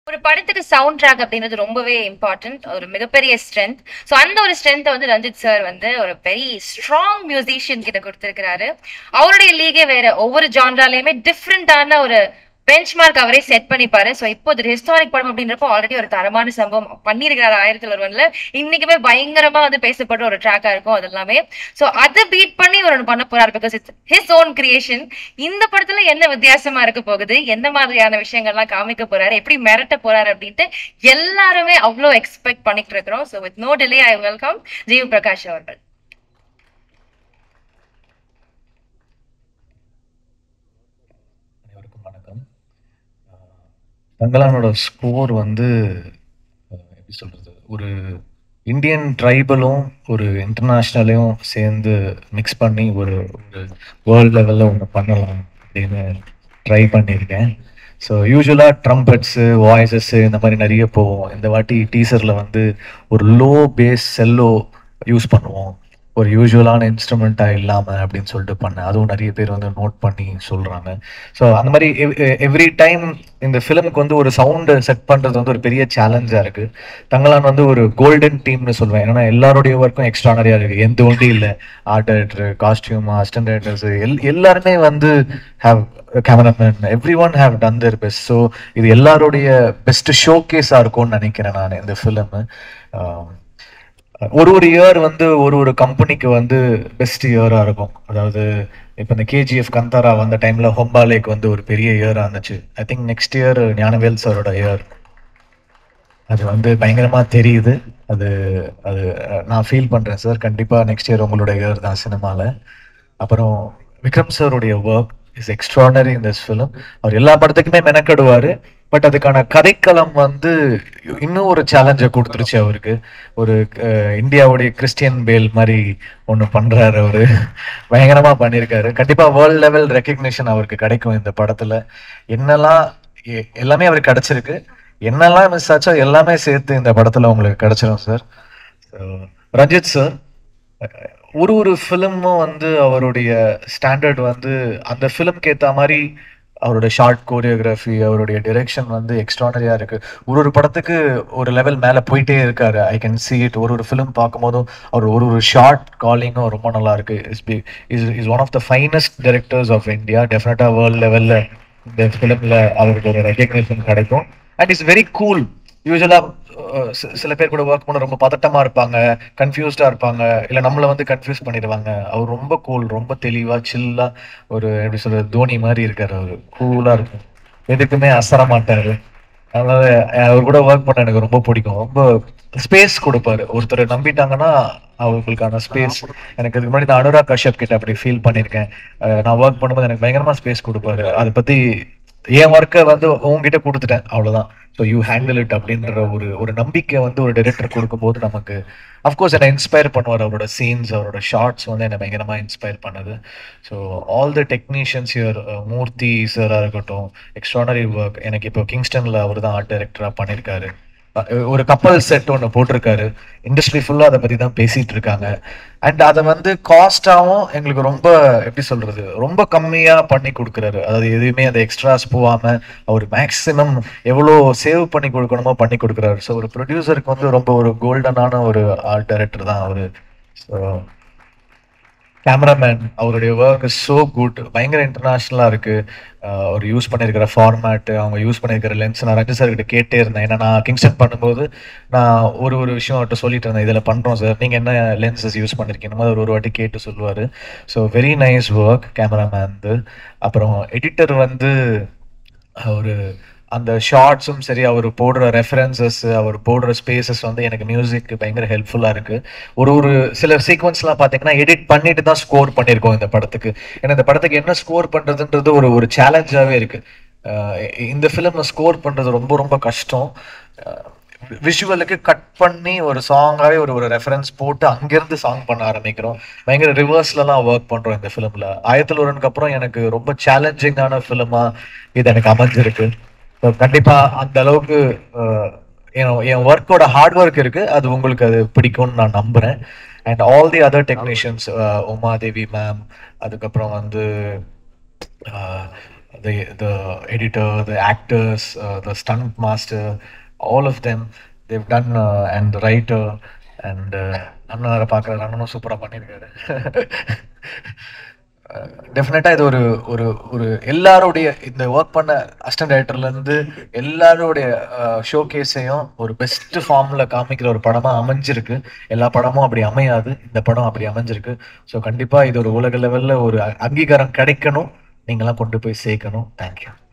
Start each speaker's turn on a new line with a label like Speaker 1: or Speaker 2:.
Speaker 1: ஒரு படத்துக்கு sound track அப்படின்றது ரொம்பவே இம்பார்ட்டன்ட் ஒரு மிகப்பெரிய ஸ்ட்ரென்த் ஸோ அந்த ஒரு ஸ்ட்ரென்த்தை வந்து ரஞ்சித் சார் வந்து ஒரு பெரிய ஸ்ட்ராங் மியூசிஷியன் கிட்ட கொடுத்துருக்கிறாரு அவருடைய லீகே வேற ஒவ்வொரு ஜான்ராலையுமே டிஃப்ரெண்டான ஒரு பெஞ்ச் மார்க் அவரே செட் பண்ணிப்பாரு ஸோ இப்போ ஒரு ஹிஸ்டாரிக் படம் அப்படின்றப்போ ஆல்ரெடி ஒரு தரமான சம்பவம் பண்ணியிருக்கிறாரு ஆயிரத்தி ஒருவன்ல இன்னைக்குமே பயங்கரமா வந்து பேசப்படுற ஒரு ட்ராக்கா இருக்கும் அது எல்லாமே ஸோ அதை பீட் பண்ணி ஒரு பண்ண போறாரு because it's his own creation இந்த படத்துல என்ன வித்தியாசமா இருக்க போகுது எந்த மாதிரியான விஷயங்கள்லாம் காமிக்க போறாரு எப்படி மிரட்ட போறாரு அப்படின்ட்டு எல்லாருமே அவ்வளோ எக்ஸ்பெக்ட் பண்ணிட்டு இருக்கிறோம் so with no delay I welcome GV Prakash அவர்கள்
Speaker 2: அனைவருக்கும் வணக்கம் அஹ் தங்கலானோட ஸ்கோர் வந்து அஹ் எப்படி சொல்றது ஒரு இந்தியன் ட்ரைபலும் ஒரு இன்டர்நேஷ்னலையும் சேர்ந்து மிக்ஸ் பண்ணி ஒரு ஒரு வேர்ல்ட் லெவலில் ஒன்று பண்ணலாம் அப்படின்னு ட்ரை பண்ணியிருக்கேன் ஸோ யூஸ்வலாக ட்ரம்பட்ஸு வாய்ஸஸ்ஸு இந்த மாதிரி நிறைய போவோம் இந்த வாட்டி டீசரில் வந்து ஒரு லோ பேஸ் செல்லோ யூஸ் பண்ணுவோம் ஒரு யூஸ்வலான இன்ஸ்ட்ருமெண்ட்டாக இல்லாமல் அப்படின்னு சொல்லிட்டு பண்ணேன் அதுவும் நிறைய பேர் வந்து நோட் பண்ணி சொல்கிறாங்க ஸோ அந்த மாதிரி எவ்ரி டைம் இந்த ஃபிலிமுக்கு வந்து ஒரு சவுண்டு செட் பண்ணுறது வந்து ஒரு பெரிய சேலஞ்சாக இருக்குது தங்களான் வந்து ஒரு கோல்டன் டீம்னு சொல்லுவேன் ஏன்னா எல்லாருடைய ஒர்க்கும் எக்ஸ்ட்ரானரியாக இருக்குது எந்த ஒன்றும் இல்லை art director costume assistant directors எல் எல்லாருமே வந்து have cameraman every one have done their best so இது எல்லாருடைய பெஸ்ட் ஷோ கேஸாக இருக்கும்னு நினைக்கிறேன் நான் இந்த ஃபிலிமு ஒரு ஒரு இயர் வந்து ஒரு ஒரு கம்பெனிக்கு வந்து பெஸ்ட் இயராக இருக்கும் அதாவது இப்போ இந்த கேஜிஎஃப் கந்தாரா வந்த டைமில் ஹொம்பாலேக்கு வந்து ஒரு பெரிய இயராக இருந்துச்சு I think next year Gnanavel சாரோட இயர் அது வந்து பயங்கரமாக தெரியுது அது அது அஹ், நான் ஃபீல் பண்ணுறேன் சார் கண்டிப்பாக நெக்ஸ்ட் இயர் உங்களோட இயர் தான் சினிமாவில் அப்புறம் விக்ரம் சாருடைய work is extraordinary in this film அவர் எல்லா படத்துக்குமே மெனக்கெடுவார் பட் அதுக்கான கதைக்களம் வந்து இன்னும் ஒரு சேலஞ்சை கொடுத்துருச்சு அவருக்கு ஒரு அஹ், இந்தியாவுடைய கிறிஸ்டியன் பேல் மாதிரி ஒன்று பண்ணுறாரு அவரு பயங்கரமாக பண்ணியிருக்காரு கண்டிப்பாக வேர்ல்ட் லெவல் ரெக்கக்னிஷன் அவருக்கு கிடைக்கும் இந்த படத்தில் என்னெல்லாம் எ- எல்லாமே அவருக்கு கிடைச்சிருக்கு என்னெல்லாம் மிஸ் ஆச்சோ எல்லாமே சேர்த்து இந்த படத்தில் உங்களுக்கு கிடைச்சிரும் சார் ரஞ்சித் சார் ஒரு ஒரு ஃபிலிமும் வந்து அவருடைய ஸ்டாண்டர்ட் வந்து அந்த ஃபிலிம்க்கு ஏற்ற மாதிரி அவரோட ஷார்ட் கோரியோகிராஃபி அவருடைய டிரெக்ஷன் வந்து எக்ஸ்ட்ரானரியா இருக்கு ஒரு ஒரு படத்துக்கு ஒரு லெவல் மேல போயிட்டே இருக்காரு ஐ கேன் see it ஒரு ஒரு ஃபிலிம் பார்க்கும்போதும் அவர் ஒரு ஒரு ஷார்ட் காலிங்கும் ரொம்ப நல்லா இருக்கு is P is is one of the finest directors of India டெஃபினட்டா வேர்ல்ட் லெவல்ல இந்த ஃபிலிம்ல அவருக்கு ஒரு ரெகக்னேஷன் கிடைக்கும் அண்ட் இஸ் வெரி கூல் யூஸ்வலா சில பேர் கூட ஒர்க் பண்ண ரொம்ப பதட்டமா இருப்பாங்க கன்ஃபியூஸ்டா இருப்பாங்க இல்ல நம்மள வந்து கன்ஃபியூஸ் பண்ணிடுவாங்க அவர் ரொம்ப கூல் ரொம்ப தெளிவா சில்லா ஒரு எப்படி சொல்றது தோனி மாதிரி இருக்காரு அவரு கூலா இருக்கும் எதுக்குமே அசர மாட்டாரு அதனால அவர் கூட ஒர்க் பண்ண எனக்கு ரொம்ப பிடிக்கும் ரொம்ப ஸ்பேஸ் கொடுப்பாரு ஒருத்தர் நம்பிட்டாங்கன்னா அவங்களுக்கான ஸ்பேஸ் எனக்கு இதுக்கு முன்னாடி நான் அனுராக் கஷ்யப் கிட்ட அப்படி ஃபீல் பண்ணியிருக்கேன் அஹ் நான் ஒர்க் பண்ணும்போது எனக்கு பயங்கரமா ஸ்பேஸ் கொடுப்பாரு அதை பத்தி என் ஒர்க்கை வந்து உங்ககிட்ட கொடுத்துட்டேன் அவ்வளவுதான் ஸோ யூ ஹேண்டில் இட் அப்படின்ற ஒரு ஒரு நம்பிக்கை வந்து ஒரு டைரக்டர் கொடுக்கும்போது நமக்கு அஃப்கோர்ஸ் என்னை இன்ஸ்பயர் பண்ணுவார் அவரோட சீன்ஸ் அவரோட ஷார்ட்ஸ் வந்து என்னை பயங்கரமாக இன்ஸ்பயர் பண்ணுது ஸோ ஆல் த டெக்னீஷியன்ஸ் இயர் மூர்த்தி சாராக இருக்கட்டும் எக்ஸ்ட்ரானரி ஒர்க் எனக்கு இப்போ கிங்ஸ்டனில் அவர் தான் ஆர்ட் டைரக்டராக பண்ணியிருக்காரு அஹ் ஒரு கப்பல் செட் ஒன்று போட்டிருக்காரு இண்டஸ்ட்ரி ஃபுல்லாக அதை பற்றி தான் பேசிட்டு இருக்காங்க அண்ட் அதை வந்து காஸ்டாகவும் எங்களுக்கு ரொம்ப எப்படி சொல்றது ரொம்ப கம்மியாக பண்ணி கொடுக்குறாரு அதாவது எதுவுமே அந்த எக்ஸ்ட்ராஸ் போகாம அவர் மேக்ஸிமம் எவ்வளோ சேவ் பண்ணி கொடுக்கணுமோ பண்ணி கொடுக்குறாரு ஸோ ஒரு ப்ரொடியூசருக்கு வந்து ரொம்ப ஒரு கோல்டனான ஒரு ஆர்ட் டைரக்டர் தான் அவரு ஸோ கேமராமேன் அவருடைய ஒர்க் இஸ் ஸோ குட் பயங்கர இன்டர்நேஷ்னலாக இருக்கு அஹ் அவர் யூஸ் பண்ணியிருக்கிற ஃபார்மேட் அவங்க யூஸ் பண்ணியிருக்கிற லென்ஸ் நான் ரஞ்சித் சார் கிட்ட கேட்டே இருந்தேன் ஏன்னா நான் கிங்ஸ்டன் பண்ணும்போது நான் ஒரு ஒரு விஷயம் அவர்கிட்ட சொல்லிட்டு இருந்தேன் இதில் பண்ணுறோம் சார் நீங்கள் என்ன லென்சஸ் யூஸ் பண்ணிருக்கீங்க ஒரு ஒரு வாட்டி கேட்டு சொல்லுவார் so very nice work cameraman அப்புறம் எடிட்டர் வந்து ஒரு அந்த ஷார்ட்ஸும் சரி அவர் போடுற ரெஃபரன்சஸ் அவர் போடுற ஸ்பேசஸ் வந்து எனக்கு மியூசிக் பயங்கர ஹெல்ப்ஃபுல்லாக இருக்கு ஒரு ஒரு சில சீக்வன்ஸ்லாம் பார்த்தீங்கன்னா எடிட் பண்ணிட்டு தான் ஸ்கோர் பண்ணியிருக்கோம் இந்த படத்துக்கு ஏன்னா இந்த படத்துக்கு என்ன ஸ்கோர் பண்ணுறதுன்றது ஒரு ஒரு சேலஞ்சாகவே இருக்கு அஹ் இந்த ஃபிலிமை ஸ்கோர் பண்ணுறது ரொம்ப ரொம்ப கஷ்டம் விஷுவலுக்கு கட் பண்ணி ஒரு சாங்காவே ஒரு ஒரு ரெஃபரன்ஸ் போட்டு அங்கிருந்து சாங் பண்ண ஆரம்பிக்கிறோம் பயங்கர ரிவர்ஸ்லலாம் ஒர்க் பண்றோம் இந்த ஃபிலிம்ல ஆயிரத்தில் ஒருவனுக்கு அப்புறம் எனக்கு ரொம்ப சேலஞ்சிங்கான ஃபிலிமா இது எனக்கு அமைஞ்சிருக்கு So, கண்டிப்பா அந்த அளவுக்கு அஹ், என் என் ஒர்க்கோட ஹார்ட் ஒர்க் இருக்கு அது உங்களுக்கு அது பிடிக்கும்னு நான் நம்புறேன் and all the other technicians Umadevi ma'am அதுக்கப்புறம் வந்து the the editor, the actors, uh, the stunt master, all of them, they've done uh, and the writer and uh, அண்ணன் வேற பார்க்குறாரு அண்ணனும் சூப்பராக பண்ணியிருக்காரு டெஃபினட்டாக இது ஒரு ஒரு ஒரு எல்லாருடைய இந்த ஒர்க் பண்ண அசிஸ்டன்ட் டைரக்டர்லேருந்து எல்லாருடைய ஷோ கேஸையும் ஒரு பெஸ்ட் ஃபார்மில் காமிக்கிற ஒரு படமாக அமைஞ்சிருக்கு எல்லா படமும் அப்படி அமையாது இந்த படம் அப்படி அமைஞ்சிருக்கு ஸோ கண்டிப்பாக இது ஒரு உலக லெவலில் ஒரு அ- அங்கீகாரம் கிடைக்கணும் நீங்களாம் கொண்டு போய் சேர்க்கணும் தேங்க்யூ